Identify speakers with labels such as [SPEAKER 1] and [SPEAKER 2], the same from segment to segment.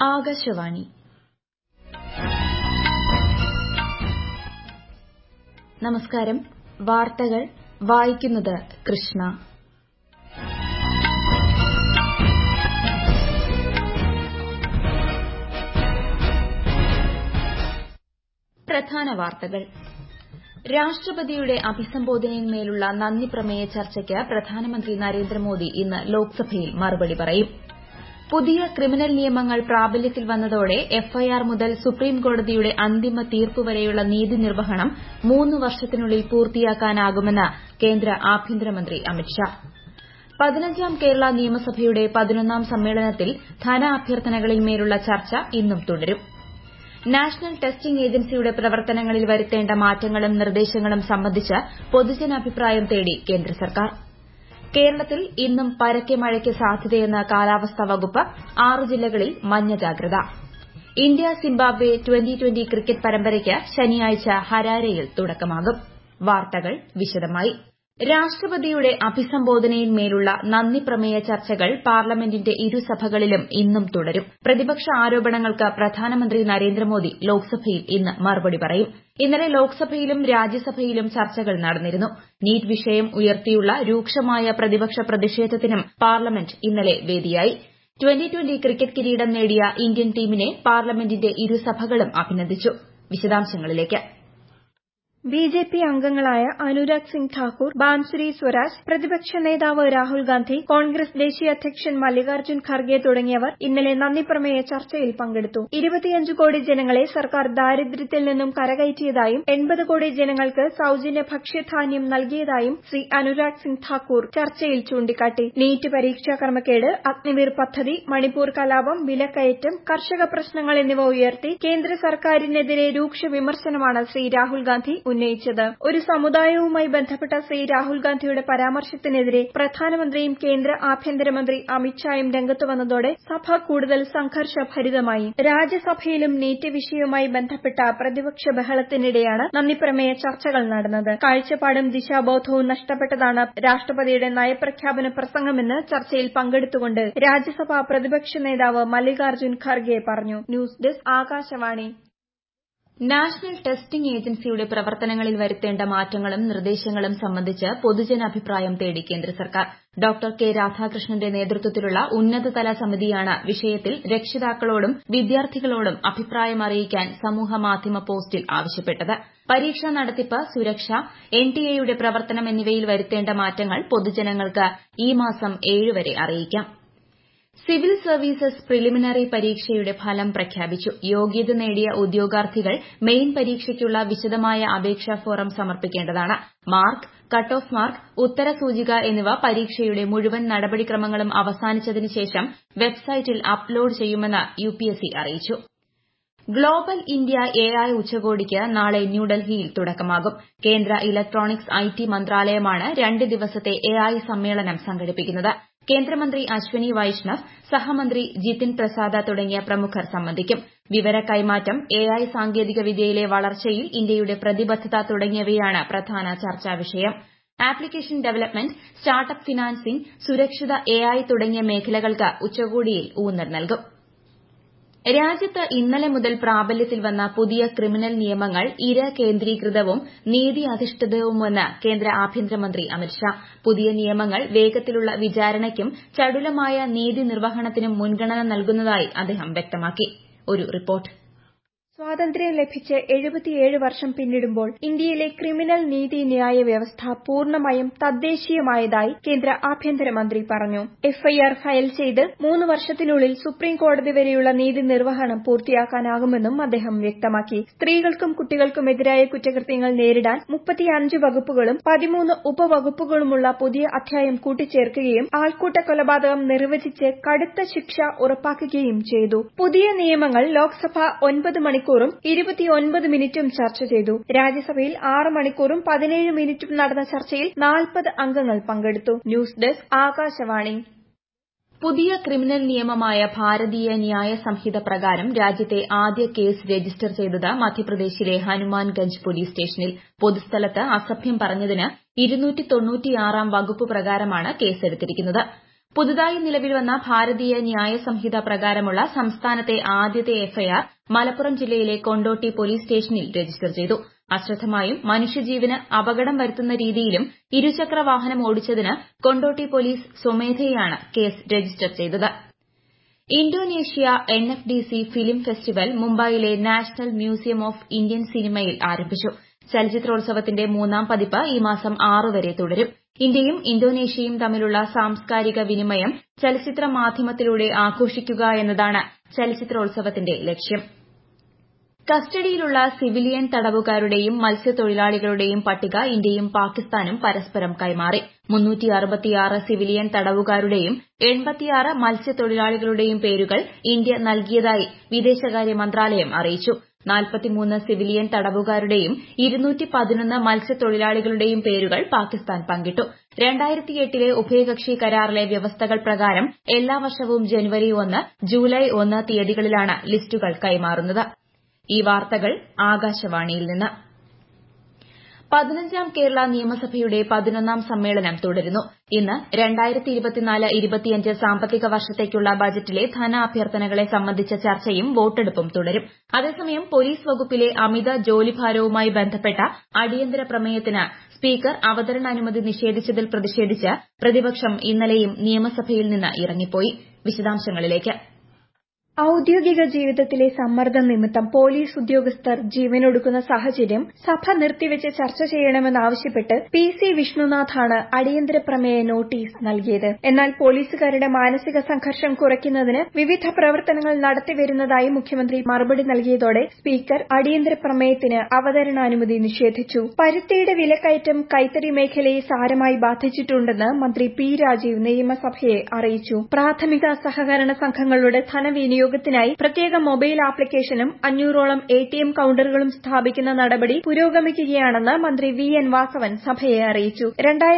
[SPEAKER 1] ആകാശവാണി നമസ്കാരം വാർത്തകൾ വായിക്കുന്നത് കൃഷ്ണ പ്രധാന വാർത്തകൾ രാഷ്ട്രപതിയുടെ അഭിസംബോധനയിന്മേലുള്ള നന്ദി പ്രമേയ ചർച്ചയ്ക്ക് പ്രധാനമന്ത്രി നരേന്ദ്രമോദി ഇന്ന് ലോക്സഭയിൽ മറുപടി പറയും പുതിയ ക്രിമിനൽ നിയമങ്ങൾ പ്രാബല്യത്തിൽ വന്നതോടെ എഫ്ഐആർ മുതൽ സുപ്രീംകോടതിയുടെ അന്തിമ തീർപ്പ് വരെയുള്ള നീതി നിർവ്വഹണം മൂന്ന് വർഷത്തിനുള്ളിൽ പൂർത്തിയാക്കാനാകുമെന്ന് കേന്ദ്ര ആഭ്യന്തരമന്ത്രി അമിത്ഷാ പതിനഞ്ചാം കേരള നിയമസഭയുടെ പതിനൊന്നാം സമ്മേളനത്തിൽ ധനാഭ്യർത്ഥനകളിന്മേലുള്ള ചർച്ച ഇന്നും തുടരും നാഷണൽ ടെസ്റ്റിംഗ് ഏജൻസിയുടെ പ്രവർത്തനങ്ങളിൽ വരുത്തേണ്ട മാറ്റങ്ങളും നിർദ്ദേശങ്ങളും സംബന്ധിച്ച് പൊതുജനാഭിപ്രായം തേടി കേന്ദ്ര സർക്കാർ കേരളത്തിൽ ഇന്നും പരക്കെ മഴയ്ക്ക് സാധ്യതയെന്ന് കാലാവസ്ഥാ വകുപ്പ് ആറ് ജില്ലകളിൽ മഞ്ഞ ജാഗ്രത India Zimbabwe twenty twenty cricket പരമ്പരയ്ക്ക് ശനിയാഴ്ച ഹരാരെയിൽ തുടക്കമാകും വാർത്തകൾ വിശദമായി രാഷ്ട്രപതിയുടെ അഭിസംബോധനയിന്മേലുള്ള നന്ദി പ്രമേയ ചർച്ചകൾ പാർലമെന്റിന്റെ ഇരുസഭകളിലും ഇന്നും തുടരും പ്രതിപക്ഷ ആരോപണങ്ങൾക്ക് പ്രധാനമന്ത്രി നരേന്ദ്രമോദി ലോക്സഭയിൽ ഇന്ന് മറുപടി പറയും ഇന്നലെ ലോക്സഭയിലും രാജ്യസഭയിലും ചർച്ചകൾ നടന്നിരുന്നു നീറ്റ് വിഷയം ഉയർത്തിയുള്ള രൂക്ഷമായ പ്രതിപക്ഷ പ്രതിഷേധത്തിനും പാർലമെന്റ് ഇന്നലെ വേദിയായി ട്വന്റി ട്വന്റി ക്രിക്കറ്റ് കിരീടം നേടിയ ഇന്ത്യൻ ടീമിനെ പാർലമെന്റിന്റെ ഇരുസഭകളും അഭിനന്ദിച്ചു വിശദാംശങ്ങളിലേക്ക്
[SPEAKER 2] ബിജെപി അംഗങ്ങളായ അനുരാഗ് സിംഗ് ഠാക്കൂർ ബാൻസുരി സ്വരാജ് പ്രതിപക്ഷ നേതാവ് രാഹുൽ ഗാന്ധി കോൺഗ്രസ് ദേശീയ അധ്യക്ഷൻ മല്ലികാർജ്ജുൻ ഖർഗെ തുടങ്ങിയവർ ഇന്നലെ നന്ദിപ്രമേയ ചർച്ചയിൽ പങ്കെടുത്തു ഇരുപത്തിയഞ്ച് കോടി ജനങ്ങളെ സർക്കാർ ദാരിദ്ര്യത്തിൽ നിന്നും കരകയറ്റിയതായും എൺപത് കോടി ജനങ്ങൾക്ക് സൌജന്യ ഭക്ഷ്യധാന്യം നൽകിയതായും ശ്രീ അനുരാഗ് സിംഗ് ഠാക്കൂർ ചർച്ചയിൽ ചൂണ്ടിക്കാട്ടി നീറ്റ് പരീക്ഷാ ക്രമക്കേട് അഗ്നിവീർ പദ്ധതി മണിപ്പൂർ കലാപം വിലക്കയറ്റം കർഷക പ്രശ്നങ്ങൾ എന്നിവ ഉയർത്തി കേന്ദ്ര സർക്കാരിനെതിരെ രൂക്ഷ വിമർശനമാണ് ശ്രീ രാഹുൽ ഗാന്ധി ഉന്നയിച്ചത് ഒരു സമുദായവുമായി ബന്ധപ്പെട്ട ശ്രീ രാഹുൽ ഗാന്ധിയുടെ പരാമർശത്തിനെതിരെ പ്രധാനമന്ത്രിയും കേന്ദ്ര ആഭ്യന്തരമന്ത്രി അമിത്ഷായും രംഗത്തു വന്നതോടെ സഭ കൂടുതൽ സംഘർഷഭരിതമായി രാജ്യസഭയിലും നീറ്റ് വിഷയവുമായി ബന്ധപ്പെട്ട പ്രതിപക്ഷ ബഹളത്തിനിടെയാണ് നന്ദിപ്രമേയ ചർച്ചകൾ നടന്നത് കാഴ്ചപ്പാടും ദിശാബോധവും നഷ്ടപ്പെട്ടതാണ് രാഷ്ട്രപതിയുടെ നയപ്രഖ്യാപന പ്രസംഗമെന്ന് ചർച്ചയിൽ പങ്കെടുത്തുകൊണ്ട് രാജ്യസഭാ പ്രതിപക്ഷ നേതാവ് മല്ലികാർജ്ജുൻ ഖർഗെ പറഞ്ഞു news desk Akashvani
[SPEAKER 1] national testing ഏജൻസിയുടെ പ്രവർത്തനങ്ങളിൽ വരുത്തേണ്ട മാറ്റങ്ങളും നിർദ്ദേശങ്ങളും സംബന്ധിച്ച് പൊതുജനാഭിപ്രായം തേടി കേന്ദ്ര സർക്കാർ ഡോക്ടർ കെ രാധാകൃഷ്ണന്റെ നേതൃത്വത്തിലുള്ള ഉന്നതതല സമിതിയാണ് വിഷയത്തിൽ രക്ഷിതാക്കളോടും വിദ്യാർത്ഥികളോടും അഭിപ്രായം അറിയിക്കാൻ സമൂഹമാധ്യമ പോസ്റ്റിൽ ആവശ്യപ്പെട്ടത് പരീക്ഷാ നടത്തിപ്പ് സുരക്ഷ എൻടിഎയുടെ പ്രവർത്തനം എന്നിവയിൽ വരുത്തേണ്ട മാറ്റങ്ങൾ പൊതുജനങ്ങൾക്ക് ഈ മാസം ഏഴ് വരെ അറിയിക്കാം സിവിൽ സർവീസസ് പ്രിലിമിനറി പരീക്ഷയുടെ ഫലം പ്രഖ്യാപിച്ചു യോഗ്യത നേടിയ ഉദ്യോഗാർത്ഥികൾ മെയിൻ പരീക്ഷയ്ക്കുള്ള വിശദമായ അപേക്ഷാ ഫോറം സമർപ്പിക്കേണ്ടതാണ് മാർക്ക് കട്ട് ഓഫ് മാർക്ക് ഉത്തരസൂചിക എന്നിവ പരീക്ഷയുടെ മുഴുവൻ നടപടിക്രമങ്ങളും അവസാനിച്ചതിന് ശേഷം വെബ്സൈറ്റിൽ അപ്ലോഡ് ചെയ്യുമെന്ന് യുപിഎസ്സി അറിയിച്ചു ഗ്ലോബൽ ഇന്ത്യ എഐ ഉച്ചകോടിക്ക് നാളെ ന്യൂഡൽഹിയിൽ തുടക്കമാകും കേന്ദ്ര ഇലക്ട്രോണിക്സ് ഐടി മന്ത്രാലയമാണ് രണ്ട് ദിവസത്തെ എഐ സമ്മേളനം സംഘടിപ്പിക്കുന്നത് കേന്ദ്രമന്ത്രി അശ്വനി വൈഷ്ണവ് സഹമന്ത്രി ജിതിൻ പ്രസാദ തുടങ്ങിയ പ്രമുഖർ സംബന്ധിക്കും വിവര കൈമാറ്റം എഐ സാങ്കേതിക വിദ്യയിലെ വളർച്ചയിൽ ഇന്ത്യയുടെ പ്രതിബദ്ധത തുടങ്ങിയവയാണ് പ്രധാന ചർച്ചാ വിഷയം ആപ്ലിക്കേഷൻ ഡെവലപ്മെന്റ് സ്റ്റാർട്ടപ്പ് ഫിനാൻസിംഗ് സുരക്ഷിത എഐ തുടങ്ങിയ മേഖലകൾക്ക് ഉച്ചകോടിയിൽ ഊന്നൽ നൽകും രാജ്യത്ത് ഇന്നലെ മുതൽ പ്രാബല്യത്തിൽ വന്ന പുതിയ ക്രിമിനൽ നിയമങ്ങൾ ഇര കേന്ദ്രീകൃതവും നീതി അധിഷ്ഠിതവുമെന്ന് കേന്ദ്ര ആഭ്യന്തരമന്ത്രി അമിത്ഷാ പുതിയ നിയമങ്ങൾ വേഗത്തിലുള്ള വിചാരണയ്ക്കും ചടുലമായ നീതി നിർവ്വഹണത്തിനും മുൻഗണന നൽകുന്നതായി അദ്ദേഹം വ്യക്തമാക്കി ഒരു റിപ്പോർട്ട്
[SPEAKER 2] സ്വാതന്ത്ര്യം ലഭിച്ച് എഴുപത്തിയേഴ് വർഷം പിന്നിടുമ്പോൾ ഇന്ത്യയിലെ ക്രിമിനൽ നീതി ന്യായ വ്യവസ്ഥ പൂർണ്ണമായും തദ്ദേശീയമായതായി കേന്ദ്ര ആഭ്യന്തരമന്ത്രി പറഞ്ഞു എഫ്ഐആർ ഫയൽ ചെയ്ത് മൂന്ന് വർഷത്തിനുള്ളിൽ സുപ്രീം കോടതി വരെയുള്ള നീതി നിർവ്വഹണം പൂർത്തിയാക്കാനാകുമെന്നും അദ്ദേഹം വ്യക്തമാക്കി സ്ത്രീകൾക്കും കുട്ടികൾക്കുമെതിരായ കുറ്റകൃത്യങ്ങൾ നേരിടാൻ മുപ്പത്തിയഞ്ച് വകുപ്പുകളും പതിമൂന്ന് ഉപവകുപ്പുകളുമുള്ള പുതിയ അധ്യായം കൂട്ടിച്ചേർക്കുകയും ആൾക്കൂട്ട കൊലപാതകം നിർവചിച്ച് കടുത്ത ശിക്ഷ ഉറപ്പാക്കുകയും ചെയ്തു പുതിയ നിയമങ്ങൾ ലോക്സഭ ഒൻപത് മണിക്കൂർ മണിക്കൂറും ഇരുപത്തിയൊൻപത് മിനിറ്റും ചർച്ച ചെയ്തു രാജ്യസഭയിൽ ആറ് മണിക്കൂറും പതിനേഴ് മിനിറ്റും നടന്ന ചർച്ചയിൽ നാൽപ്പത് അംഗങ്ങൾ പങ്കെടുത്തു ന്യൂസ് ഡെസ്ക് ആകാശവാണി
[SPEAKER 1] പുതിയ ക്രിമിനൽ നിയമമായ ഭാരതീയ ന്യായ സംഹിത പ്രകാരം രാജ്യത്തെ ആദ്യ കേസ് രജിസ്റ്റർ ചെയ്തത് മധ്യപ്രദേശിലെ ഹനുമാൻഗഞ്ച് പോലീസ് സ്റ്റേഷനിൽ പൊതുസ്ഥലത്ത് അസഭ്യം പറഞ്ഞതിന് വകുപ്പ് പ്രകാരമാണ് കേസെടുത്തിരിക്കുന്നത് പുതുതായി നിലവിൽ വന്ന ഭാരതീയ ന്യായ സംഹിത പ്രകാരമുള്ള സംസ്ഥാനത്തെ ആദ്യത്തെ എഫ്ഐആർ മലപ്പുറം ജില്ലയിലെ കൊണ്ടോട്ടി പോലീസ് സ്റ്റേഷനിൽ രജിസ്റ്റർ ചെയ്തു അശ്രദ്ധമായും മനുഷ്യജീവന് അപകടം വരുത്തുന്ന രീതിയിലും ഇരുചക്ര വാഹനം ഓടിച്ചതിന് കൊണ്ടോട്ടി പോലീസ് സ്വമേധയാണ് കേസ് രജിസ്റ്റർ ചെയ്തത് ഇന്തോനേഷ്യ എൻഎഫ്ഡിസി ഫിലിം ഫെസ്റ്റിവൽ മുംബൈയിലെ നാഷണൽ മ്യൂസിയം ഓഫ് ഇന്ത്യൻ സിനിമയിൽ ആരംഭിച്ചു ചലച്ചിത്രോത്സവത്തിന്റെ മൂന്നാം പതിപ്പ് ഈ മാസം ആറ് വരെ തുടരും ഇന്ത്യയും ഇന്തോനേഷ്യയും തമ്മിലുള്ള സാംസ്കാരിക വിനിമയം ചലച്ചിത്ര മാധ്യമത്തിലൂടെ ആഘോഷിക്കുക എന്നതാണ് ചലച്ചിത്രോത്സവത്തിന്റെ ലക്ഷ്യം കസ്റ്റഡിയിലുള്ള സിവിലിയൻ തടവുകാരുടെയും മത്സ്യത്തൊഴിലാളികളുടെയും പട്ടിക ഇന്ത്യയും പാകിസ്ഥാനും പരസ്പരം കൈമാറി സിവിലിയൻ തടവുകാരുടെയും മത്സ്യത്തൊഴിലാളികളുടെയും പേരുകൾ ഇന്ത്യ നൽകിയതായി വിദേശകാര്യ മന്ത്രാലയം അറിയിച്ചു സിവിലിയൻ തടവുകാരുടെയും മത്സ്യത്തൊഴിലാളികളുടെയും പേരുകൾ പാകിസ്ഥാൻ പങ്കിട്ടു ലെ ഉഭയകക്ഷി കരാറിലെ വ്യവസ്ഥകൾ പ്രകാരം എല്ലാ വർഷവും ജനുവരി ഒന്ന് ജൂലൈ ഒന്ന് തീയതികളിലാണ് ലിസ്റ്റുകൾ കൈമാറുന്നത് ഈ വാർത്തകൾ ആകാശവാണിയിൽ നിന്ന് പതിനഞ്ചാം കേരള നിയമസഭയുടെ പതിനൊന്നാം സമ്മേളനം തുടരുന്നു ഇന്ന് സാമ്പത്തിക വർഷത്തേക്കുള്ള ബജറ്റിലെ ധനാഭ്യർത്ഥനകളെ സംബന്ധിച്ച ചർച്ചയും വോട്ടെടുപ്പും തുടരും അതേസമയം പോലീസ് വകുപ്പിലെ അമിത ജോലിഭാരവുമായി ബന്ധപ്പെട്ട അടിയന്തര പ്രമേയത്തിന് സ്പീക്കർ അവതരണാനുമതി നിഷേധിച്ചതിൽ പ്രതിഷേധിച്ച് പ്രതിപക്ഷം ഇന്നലെയും നിയമസഭയിൽ നിന്ന് ഇറങ്ങിപ്പോയി വിശദാംശങ്ങളിലേക്ക്
[SPEAKER 2] ഔദ്യോഗിക ജീവിതത്തിലെ സമ്മർദ്ദം നിമിത്തം പോലീസ് ഉദ്യോഗസ്ഥർ ജീവനൊടുക്കുന്ന സാഹചര്യം സഭ നിർത്തിവെച്ച് ചർച്ച ചെയ്യണമെന്നാവശ്യപ്പെട്ട് പി സി വിഷ്ണുനാഥാണ് അടിയന്തര പ്രമേയ നോട്ടീസ് നൽകിയത് എന്നാൽ പോലീസുകാരുടെ മാനസിക സംഘർഷം കുറയ്ക്കുന്നതിന് വിവിധ പ്രവർത്തനങ്ങൾ നടത്തിവരുന്നതായി മുഖ്യമന്ത്രി മറുപടി നൽകിയതോടെ സ്പീക്കർ അടിയന്തര പ്രമേയത്തിന് അവതരണാനുമതി നിഷേധിച്ചു പരുത്തിയുടെ വിലക്കയറ്റം കൈത്തറി മേഖലയെ സാരമായി ബാധിച്ചിട്ടുണ്ടെന്ന് മന്ത്രി പി രാജീവ് നിയമസഭയെ അറിയിച്ചു പ്രാഥമിക സഹകരണ സംഘങ്ങളുടെ ധനവിനിയോഗം ഉപയോഗത്തിനായി പ്രത്യേക മൊബൈൽ ആപ്ലിക്കേഷനും അഞ്ഞൂറോളം എ ടി എം കൌണ്ടറുകളും സ്ഥാപിക്കുന്ന നടപടി പുരോഗമിക്കുകയാണെന്ന് മന്ത്രി വി എൻ വാസവൻ സഭയെ അറിയിച്ചു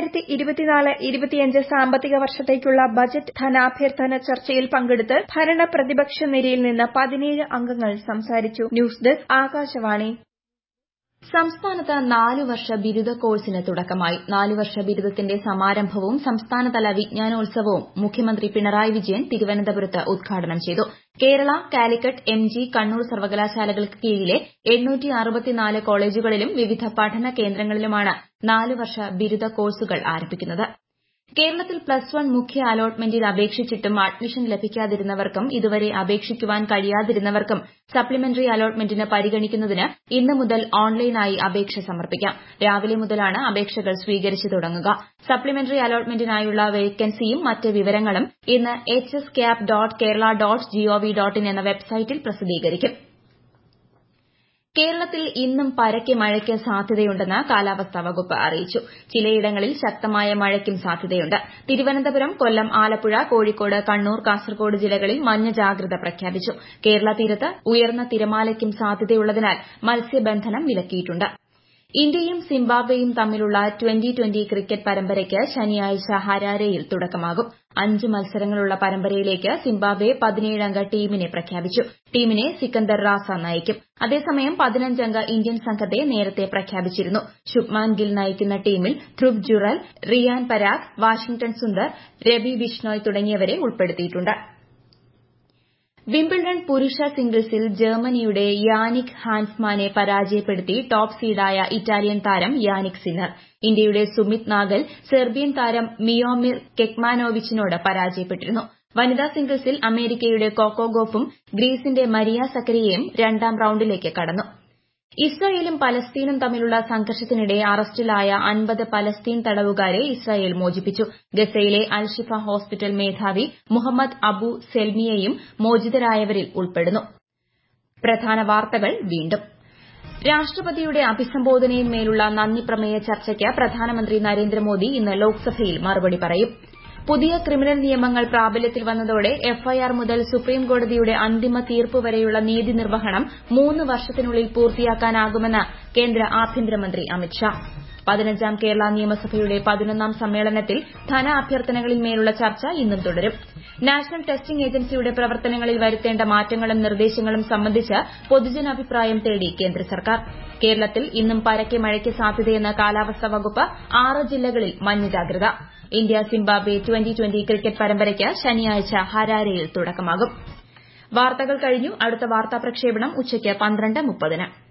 [SPEAKER 2] സാമ്പത്തിക വർഷത്തേക്കുള്ള ബജറ്റ് ധനാഭ്യർത്ഥന ചർച്ചയിൽ പങ്കെടുത്ത് ഭരണ പ്രതിപക്ഷ നിരയിൽ നിന്ന് പതിനേഴ് അംഗങ്ങൾ സംസാരിച്ചു ന്യൂസ് ഡെസ്ക് ആകാശവാണി
[SPEAKER 1] സംസ്ഥാനത്ത് നാലു വർഷ ബിരുദ കോഴ്സിന് തുടക്കമായി നാലു വർഷ ബിരുദത്തിന്റെ സമാരംഭവും സംസ്ഥാനതല വിജ്ഞാനോത്സവവും മുഖ്യമന്ത്രി പിണറായി വിജയൻ തിരുവനന്തപുരത്ത് ഉദ്ഘാടനം ചെയ്തു കേരള കാലിക്കറ്റ് എം ജി കണ്ണൂർ സർവകലാശാലകൾക്ക് കീഴിലെ കോളേജുകളിലും വിവിധ പഠന കേന്ദ്രങ്ങളിലുമാണ് നാലു വർഷ ബിരുദ കോഴ്സുകൾ ആരംഭിക്കുന്നത് കേരളത്തിൽ പ്ലസ് വൺ മുഖ്യ അലോട്ട്മെന്റിൽ അപേക്ഷിച്ചിട്ടും അഡ്മിഷൻ ലഭിക്കാതിരുന്നവർക്കും ഇതുവരെ അപേക്ഷിക്കുവാൻ കഴിയാതിരുന്നവർക്കും സപ്ലിമെന്ററി അലോട്ട്മെന്റിന് പരിഗണിക്കുന്നതിന് ഇന്ന് മുതൽ ഓൺലൈനായി അപേക്ഷ സമർപ്പിക്കാം രാവിലെ മുതലാണ് അപേക്ഷകൾ സ്വീകരിച്ചു തുടങ്ങുക സപ്ലിമെന്ററി അലോട്ട്മെന്റിനായുള്ള വേക്കൻസിയും മറ്റ് വിവരങ്ങളും ഇന്ന് H S cap dot Kerala dot G O V dot in എന്ന വെബ്സൈറ്റിൽ പ്രസിദ്ധീകരിക്കും കേരളത്തിൽ ഇന്നും പരക്കെ മഴയ്ക്ക് സാധ്യതയുണ്ടെന്ന് കാലാവസ്ഥാ വകുപ്പ് അറിയിച്ചു ചിലയിടങ്ങളിൽ ശക്തമായ മഴയ്ക്കും സാധ്യതയുണ്ട് തിരുവനന്തപുരം കൊല്ലം ആലപ്പുഴ കോഴിക്കോട് കണ്ണൂർ കാസർഗോഡ് ജില്ലകളിൽ മഞ്ഞ ജാഗ്രത പ്രഖ്യാപിച്ചു കേരള തീരത്ത് ഉയർന്ന തിരമാലയ്ക്കും സാധ്യതയുള്ളതിനാൽ മത്സ്യബന്ധനം വിലക്കിയിട്ടുണ്ട് ഇന്ത്യയും സിംബാബ്വെയും തമ്മിലുള്ള ട്വന്റി ട്വന്റി ക്രിക്കറ്റ് പരമ്പരയ്ക്ക് ശനിയാഴ്ച ഹരാരെയിൽ തുടക്കമാകും അഞ്ച് മത്സരങ്ങളുള്ള പരമ്പരയിലേക്ക് സിംബാബ്വെ പതിനേഴംഗ ടീമിനെ പ്രഖ്യാപിച്ചു ടീമിനെ സിക്കന്ദർ റാസ നയിക്കും അതേസമയം പതിനഞ്ചംഗ ഇന്ത്യൻ സംഘത്തെ നേരത്തെ പ്രഖ്യാപിച്ചിരുന്നു ശുഭ്മാൻ ഗിൽ നയിക്കുന്ന ടീമിൽ ധ്രുവ് ജുറൽ റിയാൻ പരാഗ് വാഷിംഗ്ടൺ സുന്ദർ രവി ബിഷ്ണോയ് തുടങ്ങിയവരെ ഉൾപ്പെടുത്തിയിട്ടുണ്ട് വിംബിൾഡൺ പുരുഷ സിംഗിൾസിൽ ജർമ്മനിയുടെ യാനിക് ഹാൻസ്മാനെ പരാജയപ്പെടുത്തി ടോപ്പ് സീഡായ ഇറ്റാലിയൻ താരം യാനിക് സിന്നർ ഇന്ത്യയുടെ സുമിത് നാഗൽ സെർബിയൻ താരം മിയോമിർ കെക്മാനോവിച്ചിനോട് പരാജയപ്പെട്ടിരുന്നു വനിതാ സിംഗിൾസിൽ അമേരിക്കയുടെ കോക്കോ ഗോഫും ഗ്രീസിന്റെ മരിയ സക്കരിയയും രണ്ടാം റൌണ്ടിലേക്ക് കടന്നു ഇസ്രായേലും പലസ്തീനും തമ്മിലുള്ള സംഘർഷത്തിനിടെ അറസ്റ്റിലായ അൻപത് പലസ്തീൻ തടവുകാരെ ഇസ്രായേൽ മോചിപ്പിച്ചു ഗസയിലെ അൽഷിഫ ഹോസ്പിറ്റൽ മേധാവി മുഹമ്മദ് അബു സെൽമിയയും മോചിതരായവരിൽ ഉൾപ്പെടുന്നു പ്രധാന വാർത്തകൾ വീണ്ടും രാഷ്ട്രപതിയുടെ അഭിസംബോധനയിന്മേലുള്ള നന്ദി പ്രമേയ ചർച്ചയ്ക്ക് പ്രധാനമന്ത്രി നരേന്ദ്രമോദി ഇന്ന് ലോക്സഭയിൽ മറുപടി പറയും പുതിയ ക്രിമിനൽ നിയമങ്ങൾ പ്രാബല്യത്തിൽ വന്നതോടെ എഫ്ഐആർ മുതൽ സുപ്രീംകോടതിയുടെ അന്തിമ തീർപ്പ് വരെയുള്ള നീതി നിർവ്വഹണം മൂന്ന് വർഷത്തിനുള്ളിൽ പൂർത്തിയാക്കാനാകുമെന്ന് കേന്ദ്ര ആഭ്യന്തരമന്ത്രി അമിത്ഷാ പതിനഞ്ചാം കേരള നിയമസഭയുടെ പതിനൊന്നാം സമ്മേളനത്തിൽ ധന അഭ്യർത്ഥനകളിന്മേലുള്ള ചർച്ച ഇന്നും തുടരും നാഷണൽ ടെസ്റ്റിംഗ് ഏജൻസിയുടെ പ്രവർത്തനങ്ങളിൽ വരുത്തേണ്ട മാറ്റങ്ങളും നിർദ്ദേശങ്ങളും സംബന്ധിച്ച് പൊതുജനാഭിപ്രായം തേടി കേന്ദ്ര സർക്കാർ കേരളത്തിൽ ഇന്നും പരക്കെ മഴയ്ക്ക് സാധ്യതയെന്ന് കാലാവസ്ഥാ വകുപ്പ് ആറ് ജില്ലകളിൽ മഞ്ഞ ജാഗ്രത India Zimbabwe twenty twenty cricket പരമ്പരയ്ക്ക് ശനിയാഴ്ച ഹരാരെയിൽ തുടക്കമാകും വാർത്തകൾ കഴിഞ്ഞു അടുത്ത വാർത്താ പ്രക്ഷേപണം ഉച്ചയ്ക്ക് പന്ത്രണ്ട് മുപ്പതിന്